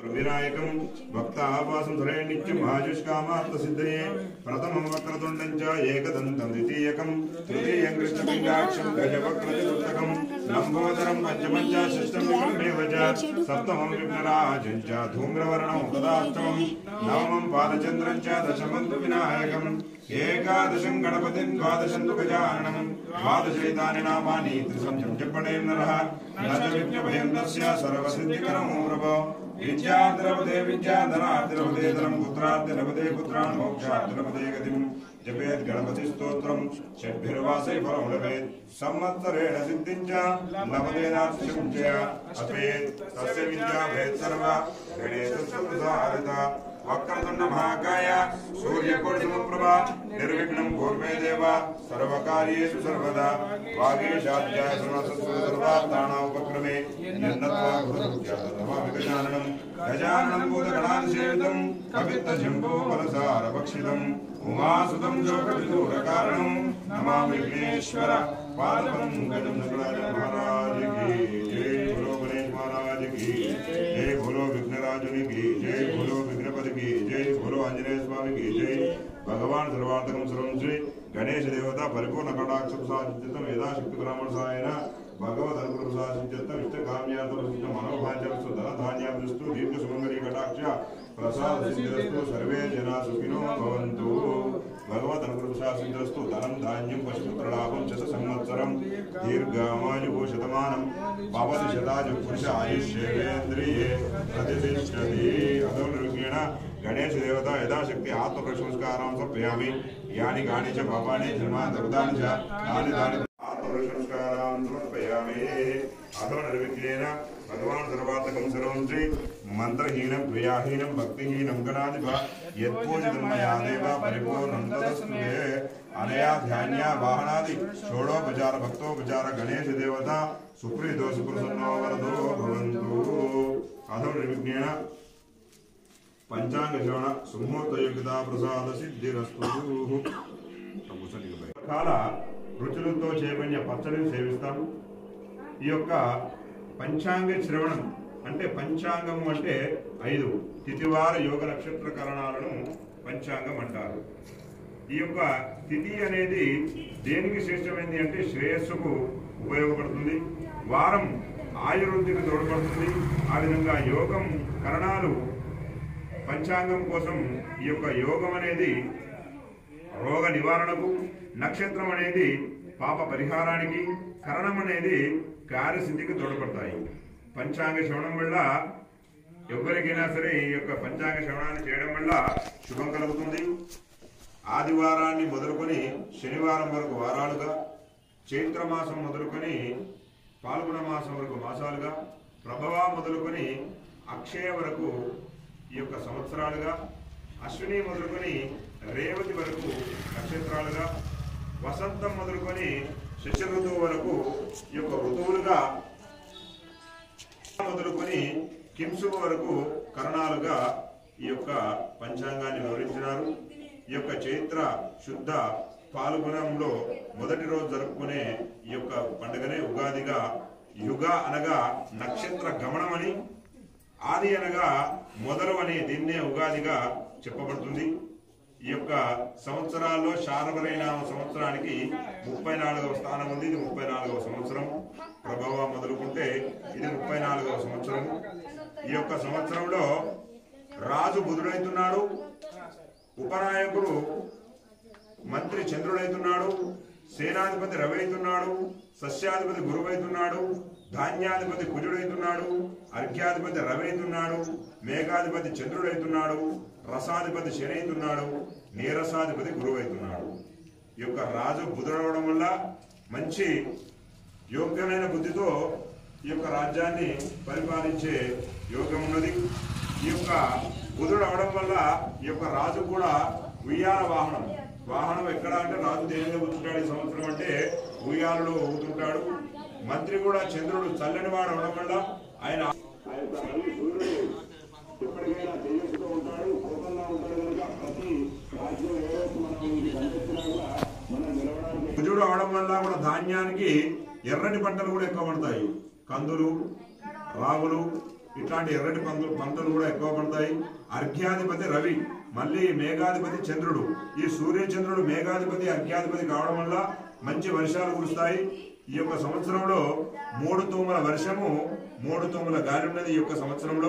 వినాయకం భక్తావాసం ధరే నిత్యం ఆయుష్కామార్థ సిద్ధయే ప్రథమం వక్రతుండం చ ఏకదంతం ద్వితీయకం తృతీయం కృష్ణపిండాక్షం గజవక్రచతుర్థకం లంబోదరం పంచమం చ షష్టం వికల్మేవ చ సప్తమం విఘ్నరాజం చ ధూమ్రవర్ణం తదాష్టమం నవమం పాదచంద్రం చ దశమం తు వినాయకం ఏకాదశం గణపతిం ద్వాదశం తు గజాననం ద్వాదశైతాని నామాని త్రిసంఖ్యం చెప్పడే నరః నజ విఘ్నభయం తస్య సర్వసిద్ధికరమో ప్రభో విద్యాద్రవదే విద్యాధనాద్రవదే ధనం పుత్రాద్రవదే పుత్రాన్ మోక్షాద్రవదే గతిం జపేత్ గణపతి స్తోత్రం షడ్భిర్వాసై ఫలం లభేత్ సంవత్సరేణ సిద్ధిం చ లభతేనార్థం చ అపేత్ తస్య విద్యా భేత్ సర్వ గణేశ సుధారిత వక్రతుండ మహాకాయ సూర్యకోటి సమప్రభ నిర్విఘ్నం పూర్వే దేవ సర్వకార్యేషు సర్వదా వాగేశాధ్యాయ సర్వార్థానా ఉపక్రమే నిర్ణత్వా నమామి గజాననం గజాననం భూతగణాన్ సేవితం కవిత్త శంభో బలసార భక్షితం ఉమాసుతం లోక విదూర కారణం నమామి విఘ్నేశ్వర పాదపంకజం నగరాజ మహారాజ్ की जय बोलो गणेश महाराज की जय बोलो विघ्नराजुनि की जय बोलो विघ्नपति की जय बोलो आंजनेय स्वामी की जय भगवान सर्वार्थकं सर्वं श्री गणेश देवता परिपूर्ण कटाक्ष प्रसादितं यदाशक्ति ब्राह्मण सहायेन भगवत अनुग्रह प्रसादितं इष्ट काम्यार्थं मनोभाजस्तु धनधान्याभिस्तु दीर्घ सुमंगली कटाक्ष प्रसाद सिद्धिरस्तु सर्वे जना सुखिनो भवन्तु భగవద్ అనుగ్రహశాసింద్రస్తు ధనం ధాన్యం పశుపుత్రలాభం శత సంవత్సరం దీర్ఘమాయు శతమానం భవతి శతాజు పురుష ఆయుష్యేంద్రియే ప్రతిష్టతి అదోనిరుగేణ గణేశ దేవత యథాశక్తి ఆత్మప్రశంస్కారం సమర్పయామి యాని కాని చ పాపాని జన్మ దగ్ధాని చ తాని తాని ఆత్మప్రశంస్కారం సమర్పయామి అదో నిర్విఘ్నేన భగవాన్ సర్వాత్మకం సర్వం శ్రీ మంత్రహీనం క్రియాహీనం భక్తిహీనం గణాధిప యత్పూజితం మయా దేవ పరిపూర్ణం తదస్తు మే అనయా ధ్యాన్యా వాహనాది షోడోపచార భక్తోపచార గణేశ దేవత సుప్రీతో సుప్రసన్నో వరదో భవంతు అథో నిర్విఘ్నేన పంచాంగ శ్రవణ సుముహూర్త యోగ్యత ప్రసాద సిద్ధిరస్తు రకాల రుచులతో చేయబడిన పచ్చడిని సేవిస్తాం ఈ యొక్క పంచాంగ శ్రవణం అంటే పంచాంగము అంటే ఐదు తిథివార యోగ నక్షత్ర కరణాలను పంచాంగం అంటారు ఈ యొక్క తిథి అనేది దేనికి శ్రేష్టమైంది అంటే శ్రేయస్సుకు ఉపయోగపడుతుంది వారం ఆయుర్వృద్ధికి తోడ్పడుతుంది ఆ విధంగా యోగం కరణాలు పంచాంగం కోసం ఈ యొక్క యోగం అనేది రోగ నివారణకు నక్షత్రం అనేది పాప పరిహారానికి కరణం అనేది కార్యసిద్ధికి తోడ్పడతాయి పంచాంగ శ్రవణం వల్ల ఎవరికైనా సరే ఈ యొక్క పంచాంగ శ్రవణాన్ని చేయడం వల్ల శుభం కలుగుతుంది ఆదివారాన్ని మొదలుకొని శనివారం వరకు వారాలుగా చైత్రమాసం మొదలుకొని పాల్గొన మాసం వరకు మాసాలుగా ప్రభవ మొదలుకొని అక్షయ వరకు ఈ యొక్క సంవత్సరాలుగా అశ్విని మొదలుకొని రేవతి వరకు నక్షత్రాలుగా వసంతం మొదలుకొని శిశ ఋతువు వరకు ఈ యొక్క ఋతువులుగా మొదలుకొని కింసుకు వరకు కరణాలుగా ఈ యొక్క పంచాంగాన్ని వివరించినారు ఈ యొక్క చైత్ర శుద్ధ పాల్గొనంలో మొదటి రోజు జరుపుకునే ఈ యొక్క పండుగనే ఉగాదిగా యుగ అనగా నక్షత్ర గమనమని ఆది అనగా మొదలు అని దీన్నే ఉగాదిగా చెప్పబడుతుంది ఈ యొక్క సంవత్సరాల్లో శారదరైన సంవత్సరానికి ముప్పై నాలుగవ స్థానం ఉంది ఇది ముప్పై నాలుగవ సంవత్సరం ప్రభావ మొదలుకుంటే ఇది ముప్పై నాలుగవ సంవత్సరం ఈ యొక్క సంవత్సరంలో రాజు బుధుడైతున్నాడు ఉపనాయకుడు మంత్రి చంద్రుడైతున్నాడు సేనాధిపతి రవి అవుతున్నాడు సస్యాధిపతి గురువైతున్నాడు ధాన్యాధిపతి కుజుడైతున్నాడు అర్ఘ్యాధిపతి రవి అవుతున్నాడు మేఘాధిపతి చంద్రుడైతున్నాడు రసాధిపతి శని అవుతున్నాడు నీరసాధిపతి గురువైతున్నాడు ఈ యొక్క రాజు బుధుడవడం వల్ల మంచి యోగ్యమైన బుద్ధితో ఈ యొక్క రాజ్యాన్ని పరిపాలించే యోగం ఉన్నది ఈ యొక్క బుధుడు అవడం వల్ల ఈ యొక్క రాజు కూడా ఉయ్యాల వాహనం వాహనం ఎక్కడ అంటే రాజు దేని మీద కూర్చుంటాడు ఈ సంవత్సరం అంటే ఉయ్యాలలో ఊగుతుంటాడు మంత్రి కూడా చంద్రుడు చల్లని వాడు అవడం వల్ల ఆయన ఆ యొక్క రవి సూర్యుడు ఎప్పటికైనా తేజస్సుతో ఉంటాడు కోపంగా ఉంటాడు కనుక ప్రతి రాజ్యం ఏదైతే మనం ఇది కనిపించినా కూడా మనం నిలవడానికి కుజుడు అవడం వల్ల కూడా ధాన్యానికి ఎర్రటి పంటలు కూడా ఎక్కువ పడతాయి కందులు రాగులు ఇట్లాంటి ఎర్రటి పంటలు పంటలు కూడా ఎక్కువ పడతాయి అర్ఘ్యాధిపతి రవి మళ్ళీ మేఘాధిపతి చంద్రుడు ఈ సూర్యచంద్రుడు మేఘాధిపతి అర్ఘ్యాధిపతి కావడం వల్ల మంచి వర్షాలు కురుస్తాయి ఈ యొక్క సంవత్సరంలో మూడు తూముల వర్షము మూడు తూముల గాలి ఉన్నది ఈ యొక్క సంవత్సరంలో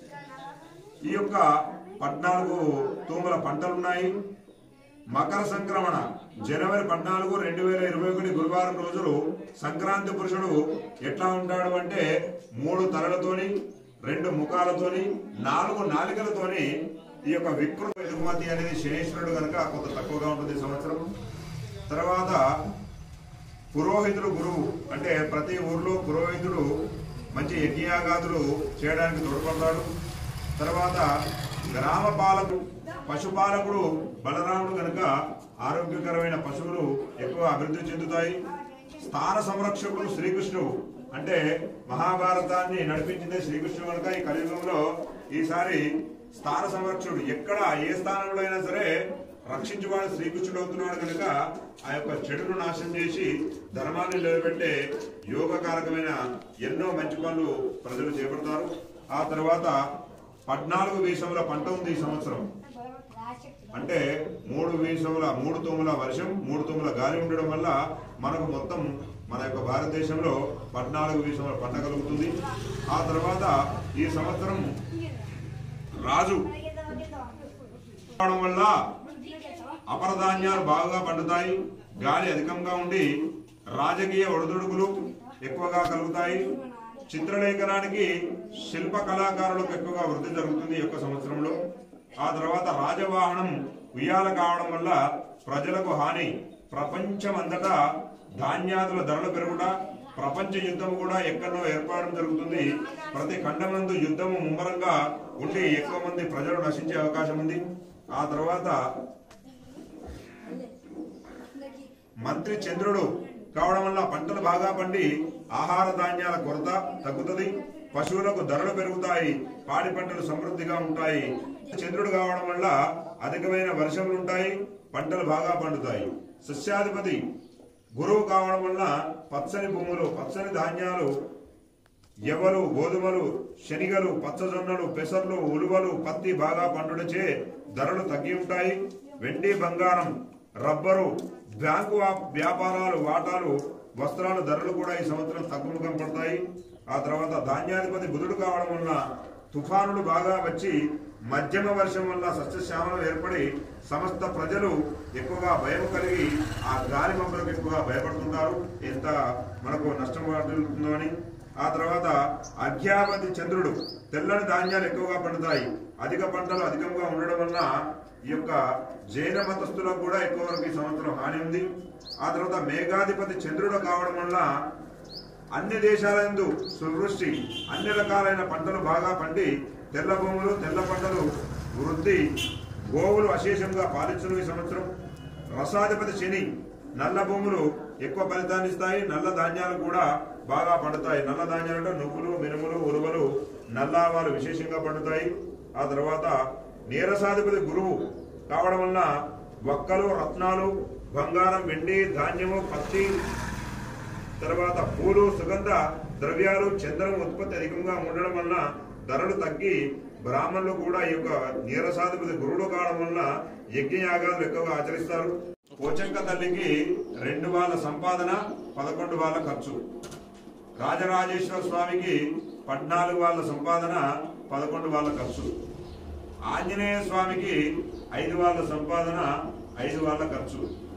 ఈ యొక్క పద్నాలుగు తూముల పంటలున్నాయి మకర సంక్రమణ జనవరి పద్నాలుగు రెండు వేల ఇరవై ఒకటి గురువారం రోజులు సంక్రాంతి పురుషుడు ఎట్లా ఉంటాడు అంటే మూడు తలలతోని రెండు ముఖాలతోని నాలుగు నాలుకలతోని ఈ యొక్క వికృత ఎగుమతి అనేది శనేశ్వరుడు కనుక కొంత తక్కువగా ఉంటుంది ఈ సంవత్సరం తర్వాత పురోహితుడు గురువు అంటే ప్రతి ఊర్లో పురోహితుడు మంచి యజ్ఞయాగాదులు చేయడానికి తోడ్పడతాడు తర్వాత గ్రామ పాలకుడు పశుపాలకుడు బలరాముడు కనుక ఆరోగ్యకరమైన పశువులు ఎక్కువ అభివృద్ధి చెందుతాయి స్థాన సంరక్షకుడు శ్రీకృష్ణుడు అంటే మహాభారతాన్ని నడిపించిందే శ్రీకృష్ణుడు కనుక ఈ కలియుగంలో ఈసారి స్థాన సంరక్షకుడు ఎక్కడ ఏ స్థానంలో అయినా సరే రక్షించువాడు శ్రీకృష్ణుడు అవుతున్నాడు కనుక ఆ యొక్క చెడును నాశనం చేసి ధర్మాన్ని నిలబెట్టే యోగకారకమైన ఎన్నో మంచి పనులు ప్రజలు చేపడతారు ఆ తర్వాత పద్నాలుగు వీసముల పంట ఉంది ఈ సంవత్సరం అంటే మూడు వీసముల మూడు తొమ్మిల వర్షం మూడు తొమ్మిల గాలి ఉండడం వల్ల మనకు మొత్తం మన యొక్క భారతదేశంలో పద్నాలుగు వీసముల పంట కలుగుతుంది ఆ తర్వాత ఈ సంవత్సరం రాజు అవడం వల్ల అపరధాన్యాలు బాగా పండుతాయి గాలి అధికంగా ఉండి రాజకీయ ఒడిదుడుకులు ఎక్కువగా కలుగుతాయి చిత్రలేఖనానికి శిల్ప కళాకారులకు ఎక్కువగా వృద్ధి జరుగుతుంది ఈ యొక్క సంవత్సరంలో ఆ తర్వాత రాజవాహనం ఉయ్యాల కావడం వల్ల ప్రజలకు హాని ప్రపంచమంతటా ధాన్యాదుల ధరలు పెరుగుట ప్రపంచ యుద్ధం కూడా ఎక్కడో ఏర్పడడం జరుగుతుంది ప్రతి ఖండమందు యుద్ధము ముమ్మరంగా ఉండి ఎక్కువ మంది ప్రజలు నశించే అవకాశం ఉంది ఆ తర్వాత మంత్రి చంద్రుడు కావడం వల్ల పంటలు బాగా పండి ఆహార ధాన్యాల కొరత తగ్గుతుంది పశువులకు ధరలు పెరుగుతాయి పాడి పంటలు సమృద్ధిగా ఉంటాయి చంద్రుడు కావడం వల్ల అధికమైన వర్షములు ఉంటాయి పంటలు బాగా పండుతాయి సస్యాధిపతి గురువు కావడం వల్ల పచ్చని భూములు పచ్చని ధాన్యాలు ఎవరు గోధుమలు శనిగలు పచ్చజొన్నలు పెసర్లు ఉలువలు పత్తి బాగా పండుడచే ధరలు తగ్గి ఉంటాయి వెండి బంగారం రబ్బరు బ్యాంకు వా- వ్యాపారాలు వాటాలు వస్త్రాల ధరలు కూడా ఈ సంవత్సరం తగ్గుముఖం పడతాయి ఆ తర్వాత ధాన్యాధిపతి బుధుడు కావడం వల్ల తుఫానులు బాగా వచ్చి మధ్యమ వర్షం వల్ల సస్యశ్యామలం ఏర్పడి సమస్త ప్రజలు ఎక్కువగా భయం కలిగి ఆ గాలి మబ్బులకు ఎక్కువగా భయపడుతుంటారు ఎంత మనకు నష్టం వాటిల్లుతుందో అని ఆ తర్వాత అర్ఘ్యాపతి చంద్రుడు తెల్లని ధాన్యాలు ఎక్కువగా పండుతాయి అధిక పంటలు అధికంగా ఉండడం వలన ఈ యొక్క జైన మతస్థులకు కూడా ఎక్కువ వరకు ఈ సంవత్సరం హాని ఉంది ఆ తర్వాత మేఘాధిపతి చంద్రుడు కావడం వల్ల అన్ని దేశాలందు సువృష్టి అన్ని రకాలైన పంటలు బాగా పండి తెల్ల భూములు తెల్ల పంటలు వృద్ధి గోవులు అశేషంగా పాలించను ఈ సంవత్సరం రసాధిపతి శని నల్ల భూములు ఎక్కువ ఫలితాన్ని ఇస్తాయి నల్ల ధాన్యాలు కూడా బాగా పండుతాయి నల్ల ధాన్యాలు అంటే నువ్వులు మినుములు ఉలువలు నల్ల ఆవాలు విశేషంగా పండుతాయి ఆ తర్వాత నీరసాధిపతి గురువు కావడం వలన వక్కలు రత్నాలు బంగారం వెండి ధాన్యము పత్తి తర్వాత పూలు సుగంధ ద్రవ్యాలు చంద్రం ఉత్పత్తి అధికంగా ఉండడం వలన ధరలు తగ్గి బ్రాహ్మణులు కూడా ఈ యొక్క నీరసాధిపతి గురువుడు కావడం వలన యజ్ఞయాగాలు ఎక్కువగా ఆచరిస్తారు పోచంక తల్లికి రెండు వాళ్ళ సంపాదన పదకొండు వాళ్ళ ఖర్చు రాజరాజేశ్వర స్వామికి పద్నాలుగు వాళ్ళ సంపాదన పదకొండు వాళ్ళ ఖర్చు ఆంజనేయ స్వామికి ఐదు వాళ్ళ సంపాదన ఐదు వాళ్ళ ఖర్చు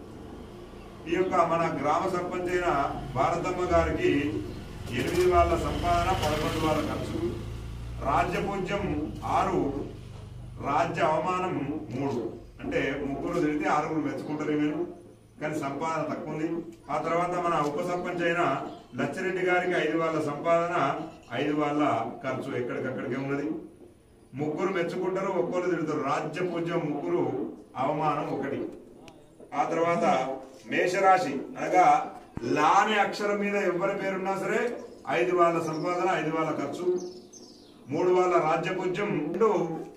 ఈ యొక్క మన గ్రామ సర్పంచ్ అయిన భారతమ్మ గారికి ఎనిమిది వాళ్ళ సంపాదన పదకొండు వాళ్ళ ఖర్చు రాజ్యపూజ్యం ఆరు రాజ్య అవమానం మూడు అంటే ముగ్గురు తిరిగితే ఆరుగురు మెచ్చుకుంటారు మీరు కానీ సంపాదన తక్కువ ఉంది ఆ తర్వాత మన ఉప సర్పంచ్ అయిన లచ్చిరెడ్డి గారికి ఐదు వాళ్ళ సంపాదన ఐదు వాళ్ళ ఖర్చు ఎక్కడికక్కడికే ఉన్నది ముగ్గురు మెచ్చుకుంటారు ఒక్కరు తిడతారు రాజ్య పూజ్యం ముగ్గురు అవమానం ఒకటి ఆ తర్వాత మేషరాశి అనగా లా అనే అక్షరం మీద ఎవరి పేరున్నా సరే ఐదు వాళ్ళ సంపాదన ఐదు వాళ్ళ ఖర్చు మూడు వాళ్ళ రాజ్యపూజ్యం రెండు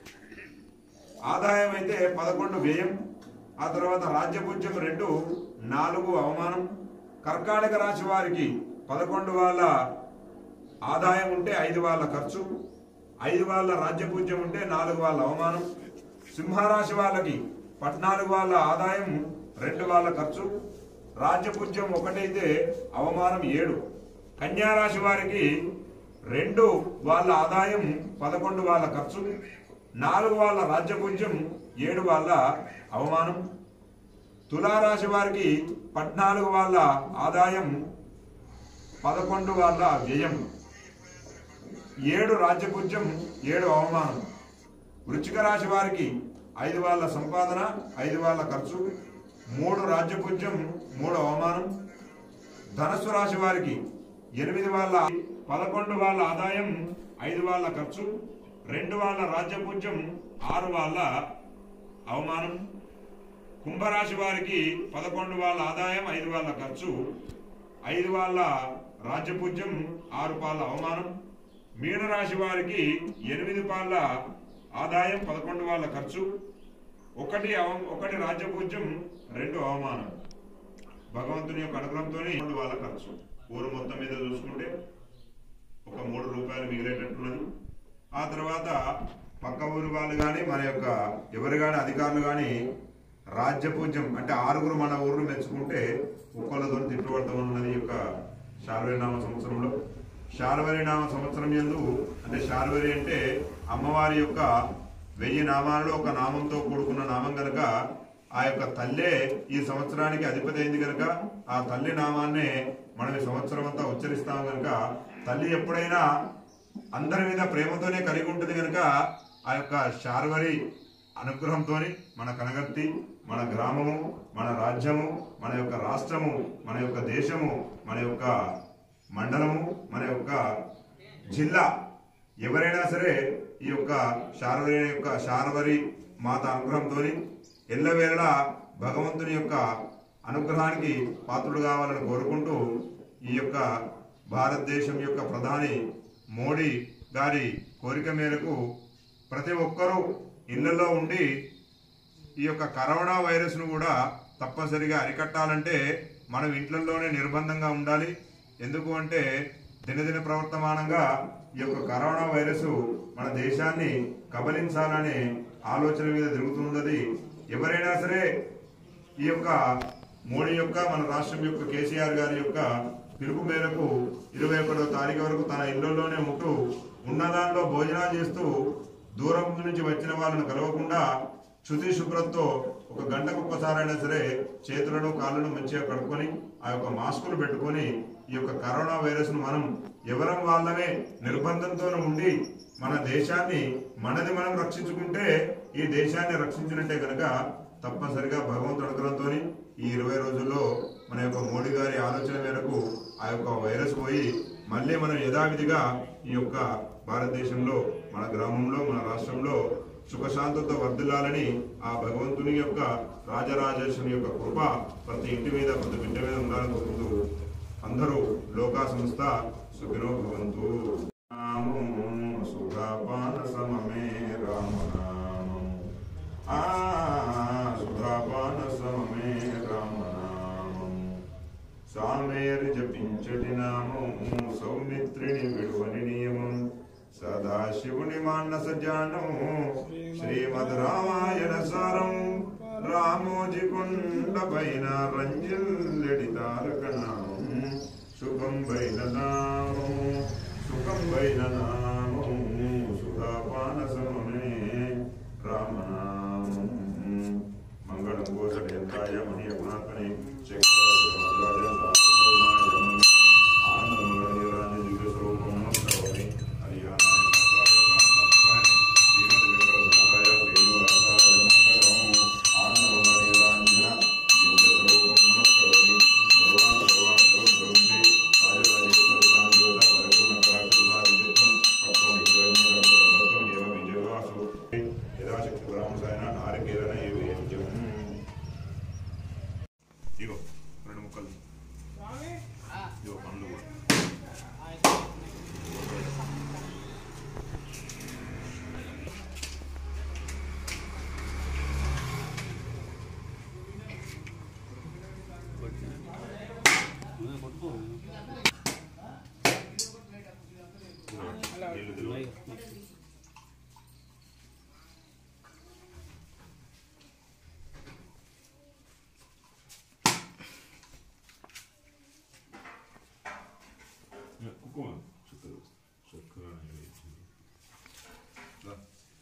ఆదాయం అయితే పదకొండు వ్యయం ఆ తర్వాత రాజ్యపూజ్యం రెండు నాలుగు అవమానం కర్కాటక రాశి వారికి పదకొండు వాళ్ళ ఆదాయం ఉంటే ఐదు వాళ్ళ ఖర్చు ఐదు వాళ్ళ రాజ్యపూజ్యం ఉంటే నాలుగు వాళ్ళ అవమానం సింహరాశి వాళ్ళకి పద్నాలుగు వాళ్ళ ఆదాయం రెండు వాళ్ళ ఖర్చు రాజ్యపూజ్యం ఒకటైతే అవమానం ఏడు కన్యారాశి వారికి రెండు వాళ్ళ ఆదాయం పదకొండు వాళ్ళ ఖర్చు నాలుగు వాళ్ళ రాజ్యపూజ్యం ఏడు వాళ్ళ అవమానం తులారాశి వారికి పద్నాలుగు వాళ్ళ ఆదాయం పదకొండు వాళ్ళ వ్యయం ఏడు రాజ్యపూజ్యం ఏడు అవమానం వృచ్చిక రాశి వారికి ఐదు వాళ్ళ సంపాదన ఐదు వాళ్ళ ఖర్చు మూడు రాజ్యపూజ్యం మూడు అవమానం ధనస్సు రాశి వారికి ఎనిమిది వాళ్ళ పదకొండు వాళ్ళ ఆదాయం ఐదు వాళ్ళ ఖర్చు రెండు వాళ్ళ రాజ్యపూజ్యం ఆరు వాళ్ళ అవమానం కుంభరాశి వారికి పదకొండు వాళ్ళ ఆదాయం ఐదు వాళ్ళ ఖర్చు ఐదు వాళ్ళ రాజ్యపూజ్యం ఆరు పాళ్ళ అవమానం మీనరాశి వారికి ఎనిమిది పాళ్ళ ఆదాయం పదకొండు వాళ్ళ ఖర్చు ఒకటి అవ- ఒకటి రాజ్యపూజ్యం రెండు అవమానం భగవంతుని యొక్క అనుగ్రహంతో రెండు వాళ్ళ ఖర్చు ఊరు మొత్తం మీద చూసుకుంటే ఒక మూడు రూపాయలు మిగిలేటట్టున్నది ఆ తర్వాత పక్క ఊరు వాళ్ళు కానీ మన యొక్క ఎవరు కానీ అధికారులు కానీ రాజ్యపూజ్యం అంటే ఆరుగురు మన ఊరు మెచ్చుకుంటే ఒక్కళ్ళతో తిట్టుబడతా ఉన్నది ఈ యొక్క శార్వరినామ సంవత్సరంలో శార్వరినామ సంవత్సరం ఎందు అంటే శార్వరి అంటే అమ్మవారి యొక్క వెయ్యి నామాలలో ఒక నామంతో కూడుకున్న నామం గనక ఆ యొక్క తల్లే ఈ సంవత్సరానికి అధిపతి అయింది కనుక ఆ తల్లి నామాన్నే మనం ఈ సంవత్సరం అంతా ఉచ్చరిస్తాం కనుక తల్లి ఎప్పుడైనా అందరి మీద ప్రేమతోనే కలిగి ఉంటుంది కనుక ఆ యొక్క శార్వరి అనుగ్రహంతోని మన కనగర్తి మన గ్రామము మన రాజ్యము మన యొక్క రాష్ట్రము మన యొక్క దేశము మన యొక్క మండలము మన యొక్క జిల్లా ఎవరైనా సరే ఈ యొక్క శార్వరి యొక్క శార్వరి మాత అనుగ్రహంతోని ఎల్లవేళలా భగవంతుని యొక్క అనుగ్రహానికి పాత్రుడు కావాలని కోరుకుంటూ ఈ యొక్క భారతదేశం యొక్క ప్రధాని మోడీ గారి కోరిక మేరకు ప్రతి ఒక్కరూ ఇళ్లలో ఉండి ఈ యొక్క కరోనా వైరస్ ను కూడా తప్పనిసరిగా అరికట్టాలంటే మనం ఇంట్లలోనే నిర్బంధంగా ఉండాలి ఎందుకు అంటే దినదిన ప్రవర్తమానంగా ఈ యొక్క కరోనా వైరస్ మన దేశాన్ని కబలించాలనే ఆలోచన మీద తిరుగుతున్నది ఎవరైనా సరే ఈ యొక్క మోడీ యొక్క మన రాష్ట్రం యొక్క కేసీఆర్ గారి యొక్క పిలుపు మేరకు ఇరవై ఒకటో తారీఖు వరకు తన ఇళ్లలోనే ఉంటూ ఉన్నదానిలో భోజనాలు చేస్తూ దూరం నుంచి వచ్చిన వాళ్ళను కలవకుండా శుచి శుభ్రతతో ఒక గంటకు ఒక్కసారైనా సరే చేతులను కాళ్ళను మంచిగా కడుక్కొని ఆ యొక్క మాస్కులు పెట్టుకొని ఈ యొక్క కరోనా వైరస్ ను మనం ఎవరం వాళ్ళమే నిర్బంధంతో ఉండి మన దేశాన్ని మనది మనం రక్షించుకుంటే ఈ దేశాన్ని రక్షించినట్టే కనుక తప్పనిసరిగా భగవంతుడి అనుగ్రహంతో ఈ ఇరవై రోజుల్లో మన యొక్క మోడీ గారి ఆలోచన మేరకు ఆ యొక్క వైరస్ పోయి మళ్ళీ మనం యథావిధిగా ఈ యొక్క భారతదేశంలో మన గ్రామంలో మన రాష్ట్రంలో సుఖశాంతతో వర్ధిల్లాలని ఆ భగవంతుని యొక్క రాజరాజేశ్వరి యొక్క కృప ప్రతి ఇంటి మీద ప్రతి బిడ్డ మీద ఉండాలని కోరుకుంటూ అందరూ లోకా సంస్థ సుఖినో భవంతు నామం సుధాపాన సమమే రామనామం ఆ సుధాపాన సమమే రామనామం సామేరి జపించటి నామం సౌమిత్రిని విడువని నియమం సదాశివుని మానస జానం శ్రీమద్ రామాయణ సారం రామోజీ కొండ పైన రంజిల్లెడి తారక నామం సుఖం పైన నామం సుఖం పైన నామం సుధాపాన సమమే రామనామం మంగళం గోసడి యంత్రాయ మణి గుణాత్మని చక్రాయ ఆనందరాజ దివ్య స్వరూపం నమస్కారం హరియాణాయ నమస్కారం శ్రీమద్ వెంకటరమణాయ శ్రీనివాసాయ మంగళం ఆనందరాజ దివ్య స్వరూపం నమస్కారం భగవాన్ భగవాన్ ప్రభుత్వం రాజరాజేశ్వర దేవత పరిపూర్ణ కళాకృతాదిత్యం పక్వం విగ్రహం ఏవ విజయవాసు యథాశక్తి బ్రాహ్మణ నారికేరణ ఏవ యజ్ఞం ఇగో రెండు ముక్కలు ఇగో పండ్లు కూడా నీళ్ళు తిరుగు. కుంకుమ చుక్కలు చక్కర నైవేద్యం రా.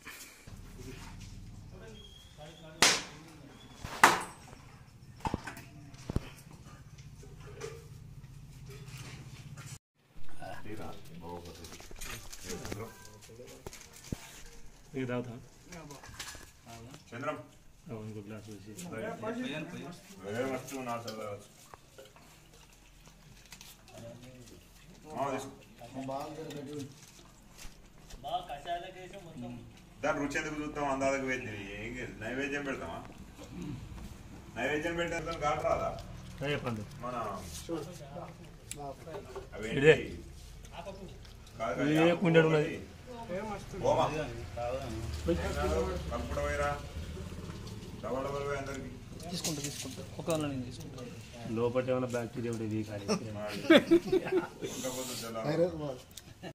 తీరా, బాగోపోతుంది. చంద్రం. ఇది తాగుతా చంద్రం ఇంకో గ్లాస్ వేసి వేరే వస్తువు నా చల్ల దాని రుచి ఎందుకు చూస్తాం అందాలకు వేద్ది ఏం కాదు. నైవేద్యం పెడతామా నైవేద్యం పెట్టేంత కాదు రాదా చెప్పండి మన అవేంటి? ఇదే. కాదు కాదు, ఇదే యాప కుండెడు పువ్వు ఉన్నది. ఒకటి. ఓమా కంపుడు పోయిరా డబల్ డబల్ పోయి అందరికి తీసుకుంటా తీసుకుంటా ఒక నేను తీసుకుంటా లోపల ఏమైనా బ్యాక్టీరియా ఉండేది కానీ ఇంకా పొద్దు తెల్లారి.